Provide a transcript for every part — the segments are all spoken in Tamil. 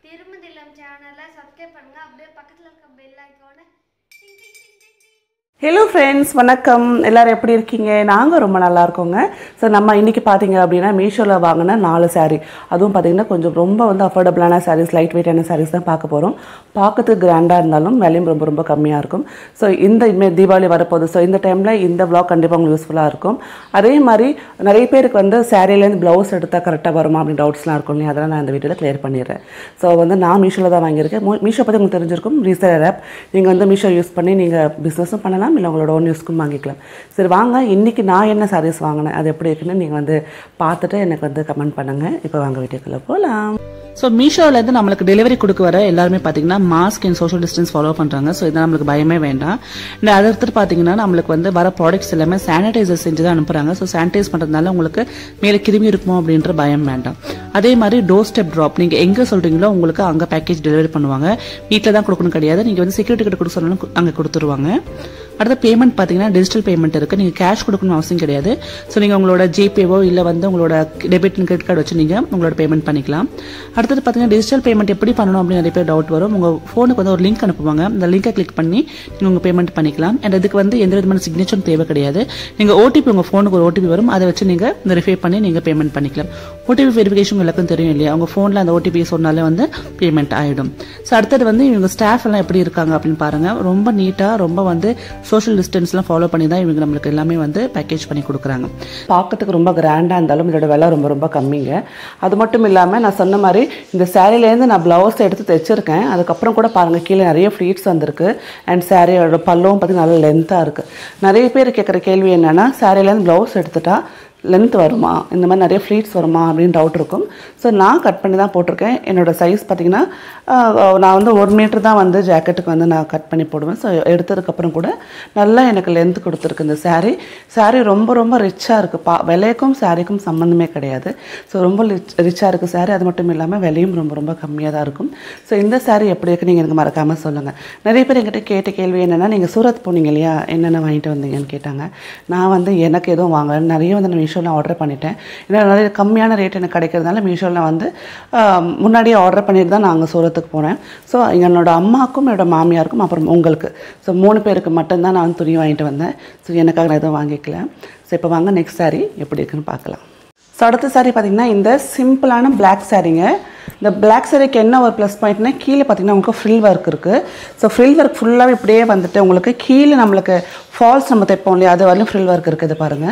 திருமதிலம் சேனலை சப்ஸ்கிரைப் பண்ணுங்க அப்படியே பக்கத்தில் இருக்க பெல் ஐக்கானை டிங் டிங் டிங் டிங் டிங் ஹலோ ஃப்ரெண்ட்ஸ் வணக்கம் எல்லாரும் எப்படி இருக்கீங்க நாங்கள் ரொம்ப நல்லா இருக்கோங்க ஸோ நம்ம இன்றைக்கி பார்த்தீங்க அப்படின்னா மீஷோவில் வாங்கின நாலு saree அதுவும் பார்த்தீங்கன்னா கொஞ்சம் ரொம்ப வந்து அஃபோர்டபுளான sarees லைட் வெயிட்டான sarees தான் பார்க்க போகிறோம் பார்க்கறதுக்கு கிராண்டாக இருந்தாலும் விலையும் ரொம்ப ரொம்ப கம்மியாக இருக்கும் ஸோ இந்த இனிமேல் தீபாவளி வரப்போகுது ஸோ இந்த டைமில் இந்த vlog கண்டிப்பாக உங்களுக்கு யூஸ்ஃபுல்லாக இருக்கும் அதே மாதிரி நிறைய பேருக்கு வந்து சாரீலேருந்து ப்ளவுஸ் எடுத்தால் கரெக்டாக வருமா அப்படின்னு டவுட்ஸ்லாம் இருக்கும் இல்லையா அதெல்லாம் நான் இந்த வீடியோவில் கிளியர் பண்ணிடுறேன் ஸோ வந்து நான் மீஷோவில் தான் வாங்கியிருக்கேன் மோ- மீஷோ பற்றி உங்களுக்கு தெரிஞ்சிருக்கும் ரீசேலர் ஆப் நீங்கள் வந்து மீஷோ யூஸ் பண்ணி நீங்கள் பிஸ்னஸும் பண்ணலாம் இல்லை உங்களோட ஓன் யூஸ்க்கும் வாங்கிக்கலாம் சரி வாங்க இன்றைக்கி நான் என்ன சாரீஸ் வாங்கினேன் அது எப்படி இருக்குன்னு நீங்கள் வந்து பார்த்துட்டு எனக்கு வந்து கமெண்ட் பண்ணுங்கள் இப்போ வாங்க வீடியோக்குள்ளே போகலாம் ஸோ மீஷோலேருந்து நம்மளுக்கு டெலிவரி கொடுக்க வர எல்லாருமே பார்த்தீங்கன்னா mask and social distance follow பண்ணுறாங்க ஸோ இதான் நம்மளுக்கு பயமே வேண்டாம் இந்த அதை எடுத்துட்டு பார்த்தீங்கன்னா நம்மளுக்கு வந்து வர ப்ராடக்ட்ஸ் எல்லாமே சானிடைசர் செஞ்சு தான் அனுப்புகிறாங்க ஸோ சானிடைஸ் பண்ணுறதுனால உங்களுக்கு மேலே கிருமி இருக்குமோ அப்படின்ற பயம் வேண்டாம் அதே மாதிரி டோர் ஸ்டெப் ட்ராப் நீங்கள் எங்கே சொல்கிறீங்களோ உங்களுக்கு அங்கே பேக்கேஜ் டெலிவரி பண்ணுவாங்க வீட்டில் தான் கொடுக்கணும் கிடையாது நீங்கள் வந்து செக்யூரிட்டி கிட்ட கொடுக்க சொன்னாலும் அங்கே கொடுத்துருவாங்க அடுத்த பேமெண்ட் பார்த்தீங்கன்னா டிஜிட்டல் பேமெண்ட் இருக்குது நீங்கள் கேஷ் கொடுக்கணும் அவசியம் கிடையாது ஸோ நீங்கள் உங்களோட ஜிபேவோ இல்லை வந்து உங்களோட டெபிட் கிரெடிட் கார்டு வச்சு நீங்கள் உங்களோட பேமெண்ட் பண்ணிக்கலாம் அடுத்தது பார்த்தீங்கன்னா டிஜிட்டல் பேமெண்ட் எப்படி பண்ணணும் அப்படின்னு நிறைய பேர் டவுட் வரும் உங்கள் ஃபோனுக்கு வந்து ஒரு லிங்க் அனுப்புவாங்க அந்த லிங்கை கிளிக் பண்ணி நீங்கள் உங்கள் பேமெண்ட் பண்ணிக்கலாம் அண்ட் இதுக்கு வந்து எந்த விதமான சிக்னேச்சரும் தேவை கிடையாது நீங்கள் ஓடிபி உங்கள் ஃபோனுக்கு ஒரு ஓடிபி வரும் அதை வச்சு நீங்கள் வெரிஃபை பண்ணி நீங்கள் பேமெண்ட் பண்ணிக்கலாம் ஓடிபி வெரிஃபிகேஷன் எல்லாருக்கும் தெரியும் இல்லையா உங்கள் ஃபோனில் அந்த ஓடிபி சொன்னாலே வந்து பேமெண்ட் ஆகிடும் ஸோ அடுத்தது வந்து இவங்க ஸ்டாஃப் எல்லாம் எப்படி இருக்காங்க அப்படின்னு பாருங்க ரொம்ப நீட்டாக ரொம்ப வந்து சோஷியல் டிஸ்டன்ஸ்லாம் ஃபாலோ பண்ணி தான் இவங்க நம்மளுக்கு எல்லாமே வந்து பேக்கேஜ் பண்ணி கொடுக்குறாங்க பார்க்கறதுக்கு ரொம்ப கிராண்டாக இருந்தாலும் இதோட விலை ரொம்ப ரொம்ப கம்மிங்க அது மட்டும் இல்லாமல் நான் சொன்ன மாதிரி இந்த சேரீலேருந்து நான் ப்ளவுஸ் எடுத்து தைச்சிருக்கேன் அதுக்கப்புறம் கூட பாருங்கள் கீழே நிறைய ஃப்ளீட்ஸ் வந்திருக்கு அண்ட் சாரியோட பல்லவும் பார்த்தீங்கன்னா நல்லா லென்த்தாக இருக்குது நிறைய பேர் கேட்குற கேள்வி என்னென்னா சாரிலேருந்து ப்ளவுஸ் எடுத்துட்டா லென்த் வருமா இந்த மாதிரி நிறைய ஃப்ளீட்ஸ் வருமா அப்படின்னு டவுட் இருக்கும் ஸோ நான் கட் பண்ணி தான் போட்டிருக்கேன் என்னோட சைஸ் பார்த்தீங்கன்னா ஆஹ், நான் வந்து ஒரு மீட்டர் தான் வந்து ஜாக்கெட்டுக்கு வந்து நான் கட் பண்ணி போடுவேன் ஸோ எடுத்ததுக்கப்புறம் கூட நல்லா எனக்கு லென்த் கொடுத்துருக்கு இந்த saree saree ரொம்ப ரொம்ப ரிச்சாக இருக்குது பா விலைக்கும் சாரிக்கும் சம்மந்தமே கிடையாது ஸோ ரொம்ப ரிச் ரிச்சாக இருக்குது saree அது மட்டும் இல்லாமல் விலையும் ரொம்ப ரொம்ப கம்மியாக தான் இருக்கும் ஸோ இந்த saree எப்படி இருக்கு நீங்கள் எனக்கு மறக்காமல் சொல்லுங்கள் நிறைய பேர் என்கிட்ட கேட்ட கேள்வி என்னென்னா நீங்கள் சூரத் போனீங்க இல்லையா என்னென்ன வாங்கிட்டு வந்தீங்கன்னு கேட்டாங்க நான் வந்து எனக்கு எதுவும் வாங்கல நிறைய வந்து நான் மீஷோவில் ஆர்டர் பண்ணிட்டேன் ஏன்னா நிறைய கம்மியான ரேட் எனக்கு கிடைக்கிறதுனால மீஷோவில் வந்து ஆஹ், முன்னாடியே ஆர்டர் பண்ணிட்டு தான் நான் அங்கே சூரத்துக்கு போனேன் ஸோ என்னோட அம்மாவுக்கும் என்னோட மாமியாருக்கும் அப்புறம் உங்களுக்கு ஸோ மூணு பேருக்கு மட்டும்தான் நான் வந்து துணி வாங்கிட்டு வந்தேன் ஸோ எனக்காக நான் எதுவும் வாங்கிக்கல ஸோ இப்போ வாங்க நெக்ஸ்ட் saree எப்படி இருக்குன்னு பார்க்கலாம் ஸோ அடுத்த saree பார்த்தீங்கன்னா இந்த சிம்பிளான Black சாரீங்க இந்த Black சாரிக்கு என்ன ஒரு ப்ளஸ் பாயிண்ட்னா கீழே பார்த்தீங்கன்னா உங்களுக்கு ஃப்ரில் ஒர்க் இருக்குது ஸோ ஃப்ரில் ஒர்க் ஃபுல்லாகவே இப்படியே வந்துட்டு உங்களுக்கு கீழே நம்மளுக்கு ஃபால்ஸ் நம்ம தைப்போம் இல்லையா அது வரலும் ஃப்ரில் ஒர்க் இருக்குது பாருங்கள்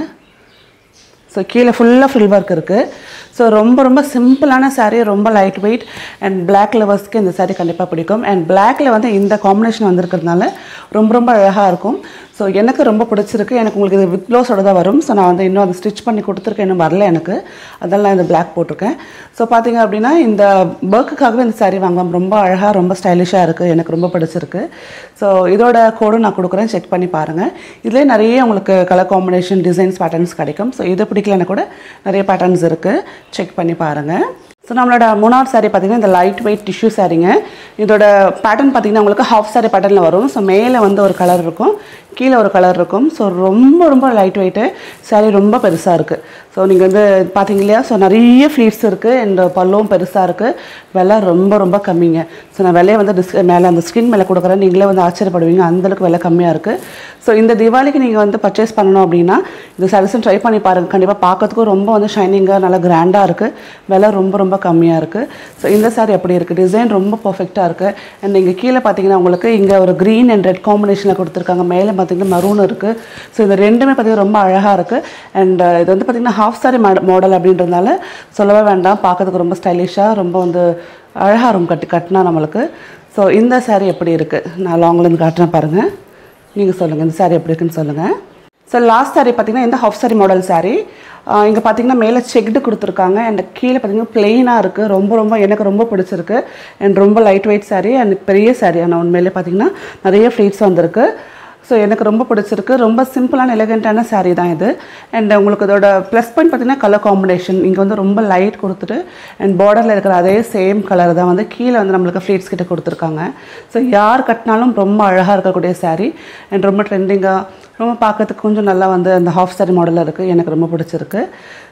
ஸோ கீழே ஃபுல்லாக ஃப்ரில் ஒர்க் இருக்குது ஸோ ரொம்ப ரொம்ப சிம்பிளான saree ரொம்ப லைட் வெயிட் அண்ட் Black லவர்ஸ்க்கு இந்த saree கண்டிப்பாக பிடிக்கும் அண்ட் Blackல வந்து இந்த காம்பினேஷன் வந்திருக்கிறதுனால ரொம்ப ரொம்ப அழகாக இருக்கும் ஸோ எனக்கு ரொம்ப பிடிச்சிருக்கு எனக்கு உங்களுக்கு இது வித் ப்ளவுஸோட தான் வரும் ஸோ நான் வந்து இன்னும் அதை ஸ்டிச் பண்ணி கொடுத்துருக்கேன் இன்னும் வரல எனக்கு அதெல்லாம் நான் இந்த Black போட்டிருக்கேன் ஸோ பார்த்தீங்க அப்படின்னா இந்த ஒர்க்குக்காகவே இந்த saree வாங்குவோம் ரொம்ப அழகாக ரொம்ப ஸ்டைலிஷாக இருக்குது எனக்கு ரொம்ப பிடிச்சிருக்கு ஸோ இதோட கோடும் நான் கொடுக்குறேன் செக் பண்ணி பாருங்கள் இதுலேயே நிறைய உங்களுக்கு கலர் காம்பினேஷன் டிசைன்ஸ் பேட்டர்ன்ஸ் கிடைக்கும் ஸோ இது பிடிக்கலன்னா கூட நிறைய பேட்டர்ன்ஸ் இருக்குது செக் பண்ணி பாருங்கள் ஸோ நம்மளோட மூணாவது saree பார்த்தீங்கன்னா இந்த லைட் வெயிட் டிஷ்யூ சாரீங்க இதோட பேட்டர்ன் பார்த்தீங்கன்னா உங்களுக்கு ஹாஃப் saree பேட்டர்னில் வரும் ஸோ மேலே வந்து ஒரு கலர் இருக்கும் கீழே ஒரு கலர் இருக்கும் ஸோ ரொம்ப ரொம்ப லைட் வெயிட்டு saree ரொம்ப பெருசாக இருக்குது ஸோ நீங்கள் வந்து பார்த்தீங்க இல்லையா ஸோ நிறைய ஃப்ளீட்ஸ் இருக்குது அண்ட் பல்லும் பெருசாக இருக்குது விலை ரொம்ப ரொம்ப கம்மிங்க ஸோ நான் விலையை வந்து டிஸ் மேலே அந்த ஸ்கின் மேலே கொடுக்குறேன் நீங்களே வந்து ஆச்சரியப்படுவீங்க அந்தளவுக்கு விலை கம்மியாக இருக்குது ஸோ இந்த தீபாவளிக்கு நீங்கள் வந்து பர்ச்சேஸ் பண்ணணும் அப்படின்னா இந்த சாரீஸும் ட்ரை பண்ணி பாருங்கள் கண்டிப்பாக பார்க்கறதுக்கும் ரொம்ப வந்து ஷைனிங்காக நல்லா கிராண்டாக இருக்குது விலை ரொம்ப ரொம்ப கம்மியாக இருக்குது ஸோ இந்த saree எப்படி இருக்குது டிசைன் ரொம்ப பர்ஃபெக்டாக இருக்குது அண்ட் இங்கே கீழே பார்த்தீங்கன்னா உங்களுக்கு இங்கே ஒரு க்ரீன் அண்ட் ரெட் காம்பினேஷனில் கொடுத்துருக்காங்க மேலே பார்த்தீங்கன்னா மரூன் இருக்குது ஸோ இது ரெண்டுமே பார்த்தீங்கன்னா ரொம்ப அழகாக இருக்குது அண்ட் இது வந்து பார்த்தீங்கன்னா ஹாஃப் saree மாடல் அப்படின்றதுனால சொல்லவே வேண்டாம் பார்க்கறதுக்கு ரொம்ப ஸ்டைலிஷாக ரொம்ப வந்து அழகாக இருக்கும் கட்டி கட்டினா நம்மளுக்கு ஸோ இந்த saree எப்படி இருக்குது நான் லாங்லேருந்து காட்டுறேன் பாருங்கள் நீங்கள் சொல்லுங்கள் இந்த saree எப்படி இருக்குன்னு சொல்லுங்கள் ஸோ லாஸ்ட் saree பார்த்தீங்கன்னா இந்த ஹாஃப் saree மாடல் saree இங்கே பார்த்தீங்கன்னா மேலே செக்டு கொடுத்துருக்காங்க அண்ட் கீழே பார்த்தீங்கன்னா பிளெயினாக இருக்குது ரொம்ப ரொம்ப எனக்கு ரொம்ப பிடிச்சிருக்கு அண்ட் ரொம்ப லைட் வெயிட் saree அண்ட் பெரிய saree ஆனால் உண்மையிலே பார்த்தீங்கன்னா நிறைய ஃப்ளீட்ஸ் வந்திருக்கு ஸோ எனக்கு ரொம்ப பிடிச்சிருக்கு ரொம்ப சிம்பிளான எலகண்ட்டான saree தான் இது அண்ட் உங்களுக்கு இதோட ப்ளஸ் பாயிண்ட் பார்த்தீங்கன்னா கலர் காம்பினேஷன் இங்கே வந்து ரொம்ப லைட் கொடுத்துட்டு அண்ட் பார்டரில் இருக்கிற அதே சேம் கலர் தான் வந்து கீழே வந்து நம்மளுக்கு ஃப்ளீட்ஸ் கிட்ட கொடுத்துருக்காங்க ஸோ யார் கட்டினாலும் ரொம்ப அழகாக இருக்கக்கூடிய saree அண்ட் ரொம்ப ட்ரெண்டிங்காக ரொம்ப பார்க்கறதுக்கு கொஞ்சம் நல்லா வந்து அந்த ஹாஃப் saree மாடலில் இருக்குது எனக்கு ரொம்ப பிடிச்சிருக்கு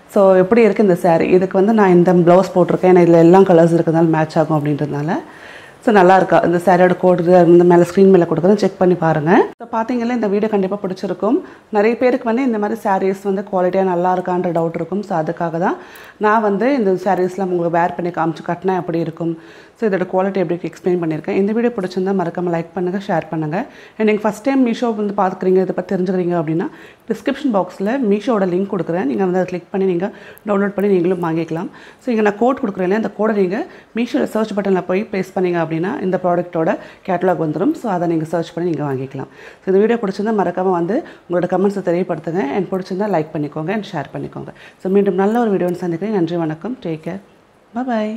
ஸோ எப்படி இருக்குது இந்த saree இதுக்கு வந்து நான் இந்த ப்ளவுஸ் போட்டிருக்கேன் ஏன்னா இதில் எல்லாம் கலர்ஸ் இருக்கிறதுனால மேட்ச் ஆகும் அப்படின்றதுனால ஸோ நல்லா இருக்கா இந்த சாரியோட கோடு இந்த மேலே ஸ்க்ரீன் மேலே கொடுக்குறேன் செக் பண்ணி பாருங்கள் ஸோ பார்த்தீங்கன்னா இந்த வீடியோ கண்டிப்பாக பிடிச்சிருக்கும் நிறைய பேருக்கு வந்து இந்த மாதிரி சாரீஸ் வந்து குவாலிட்டியாக நல்லா இருக்கான்ற டவுட் இருக்கும் ஸோ அதுக்காக தான் நான் வந்து இந்த சாரீஸ்லாம் உங்களுக்கு வேர் பண்ணி காமிச்சு கட்டினா எப்படி இருக்கும் ஸோ இதோட குவாலிட்டி எப்படி எக்ஸ்பிளைன் பண்ணியிருக்கேன் இந்த வீடியோ பிடிச்சிருந்தா மறக்காமல் லைக் பண்ணுங்கள் ஷேர் பண்ணுங்கள் அண்ட் நீங்கள் ஃபஸ்ட் டைம் மீஷோ வந்து பார்க்குறீங்க இதை பற்றி தெரிஞ்சுக்கிறீங்க அப்படின்னா டிஸ்கிரிப்ஷன் பாக்ஸில் மீஷோட லிங்க் கொடுக்குறேன் நீங்கள் வந்து அதை கிளிக் பண்ணி நீங்கள் டவுன்லோட் பண்ணி நீங்களும் வாங்கிக்கலாம் ஸோ இங்கே நான் கோட் கொடுக்குறேன் இல்லையா அந்த கோடை நீங்கள் மீஷோவில் சர்ச் பட்டனில் போய் ப்ளேஸ் பண்ணீங்க அப்படின்னா இந்த ப்ராடக்ட்டோட கேட்டலாக் வந்துடும் ஸோ அதை நீங்கள் சர்ச் பண்ணி நீங்கள் வாங்கிக்கலாம் ஸோ இந்த வீடியோ பிடிச்சிருந்தா மறக்காமல் வந்து உங்களோட கமெண்ட்ஸை தெரியப்படுத்துங்க அண்ட் பிடிச்சிருந்தா லைக் பண்ணிக்கோங்க அண்ட் ஷேர் பண்ணிக்கோங்க ஸோ மீண்டும் நல்ல ஒரு வீடியோன்னு சந்திக்கிறேன் நன்றி வணக்கம் take care bye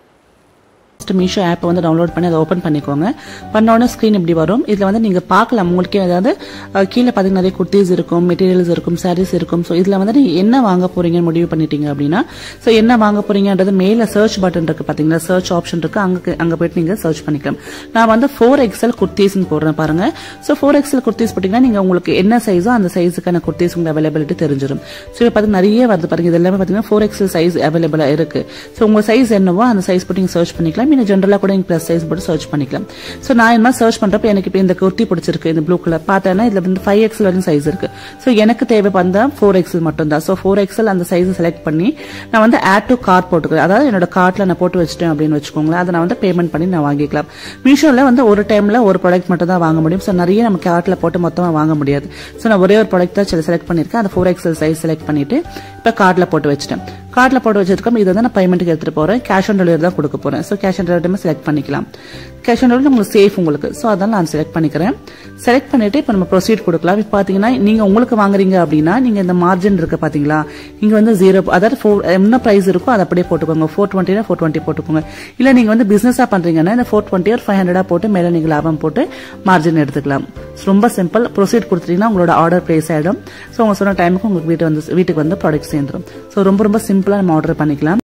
first Meesho ஆப்பை வந்து டவுன்லோட் பண்ணி அதை ஓப்பன் பண்ணிக்கோங்க பண்ண உடனே ஸ்க்ரீன் இப்படி வரும் இதில் வந்து நீங்கள் பார்க்கலாம் உங்களுக்கே அதாவது அஹ், கீழே பார்த்தீங்கன்னா நிறைய குர்த்திஸ் இருக்கும் மெட்டீரியல்ஸ் இருக்கும் சாரீஸ் இருக்கும் ஸோ இதில் வந்து நீங்கள் என்ன வாங்க போறீங்கன்னு முடிவு பண்ணிட்டீங்க அப்படின்னா ஸோ என்ன வாங்க போறீங்கன்றது மேலே சர்ச் பட்டன் இருக்கு பார்த்தீங்களா சர்ச் ஆப்ஷன் இருக்கு அங்கே அங்கே போயிட்டு நீங்கள் சர்ச் பண்ணிக்கலாம் நான் வந்து ஃபோர் எக்ஸல் குர்த்திஸ்னு போடுறேன் பாருங்க ஸோ ஃபோர் எக்ஸல் குர்த்திஸ் போட்டிங்கன்னா நீங்கள் உங்களுக்கு என்ன சைஸோ அந்த சைஸுக்கான குர்த்திஸ் உங்களுக்கு அவைலபிலிட்டி தெரிஞ்சிடும் ஸோ இப்போ பார்த்தீங்கன்னா நிறைய வருது பாருங்க இது எல்லாமே பார்த்தீங்கன்னா ஃபோர் எக்ஸல் சைஸ் அவைலபிளாக இருக்கு ஸோ உங்கள் சைஸ் என்னவோ அந்த சைஸ் போட்டு நீங்கள் சர்ச் பண்ணிக்கலாம் நீங்கள் ஜென்ரலாக கூட நீங்கள் ப்ளஸ் சைஸ் போட்டு சர்ச் பண்ணிக்கலாம் ஸோ நான் என்ன சர்ச் பண்ணுறப்ப எனக்கு இப்போ இந்த குர்த்தி பிடிச்சிருக்கு இந்த ப்ளூ கலர் பார்த்தேன்னா இதில் வந்து ஃபைவ் எக்ஸல் வரைக்கும் சைஸ் இருக்கு ஸோ எனக்கு தேவை வந்தா ஃபோர் எக்ஸல் மட்டும் தான் ஸோ ஃபோர் எக்ஸல் அந்த சைஸ் செலக்ட் பண்ணி நான் வந்து ஆட் டு கார்ட் போட்டுக்கிறேன் அதாவது என்னோட கார்ட்டில் நான் போட்டு வச்சிட்டேன் அப்படின்னு வச்சுக்கோங்களேன் அதை நான் வந்து பேமெண்ட் பண்ணி நான் வாங்கிக்கலாம் மீஷோவில் வந்து ஒரு டைமில் ஒரு ப்ராடக்ட் மட்டும் தான் வாங்க முடியும் ஸோ நிறைய நம்ம கார்ட்டில் போட்டு மொத்தமாக வாங்க முடியாது ஸோ நான் ஒரே ஒரு ப்ராடக்ட் தான் செலக்ட் பண்ணியிருக்கேன் அந்த ஃபோர் எக்ஸல் சைஸ் செலக்ட் பண்ணிட்டு இப்போ கார்ட்டில் போட்டு வச்சிட்டேன் கார்டில் போட்டு வச்சிருக்கோம் இதை வந்து நான் பேமெண்ட்டுக்கு எடுத்துகிட்டு போகிறேன் கேஷ் ஆன் டெலிவரி தான் கொடுக்க போகிறேன் so cash on delivery select பண்ணிக்கலாம் கேஷ் ஆன் டெலிவரி உங்களுக்கு சேஃப் உங்களுக்கு ஸோ அதான் நான் செலக்ட் பண்ணிக்கிறேன் செலக்ட் பண்ணிட்டு இப்போ நம்ம ப்ரொசீட் கொடுக்கலாம் இப்போ பார்த்தீங்கன்னா நீங்கள் உங்களுக்கு வாங்குறீங்க அப்படின்னா நீங்கள் இந்த மார்ஜின் இருக்கு பார்த்தீங்களா இங்கே வந்து ஜீரோ அதாவது ஃபோர் என்ன ப்ரைஸ் இருக்கோ அதை அப்படியே போட்டுக்கோங்க ஃபோர் டுவெண்ட்டினா ஃபோர் டுவெண்ட்டி போட்டுக்கோங்க இல்லை நீங்கள் வந்து பிஸ்னஸாக பண்ணுறீங்கன்னா இந்த ஃபோர் டுவெண்ட்டி ஒரு ஃபைவ் ஹண்ட்ரடாக போட்டு மேலே நீங்கள் லாபம் போட்டு மார்ஜின் எடுத்துக்கலாம் ரொம்ப சிம்பிள் ப்ரொசீட் கொடுத்துட்டீங்கன்னா உங்களோட ஆர்டர் பிளேஸ் ஆகிடும் ஸோ உங்க சொன்ன டைமுக்கு உங்களுக்கு வீட்டு வந்து வீட்டுக்கு வந்து ப்ராடக்ட் சேர்ந்துடும் ஸோ ரொம்ப ரொம்ப சிம்பிளாக நம்ம ஆர்டர் பண்ணிக்கலாம்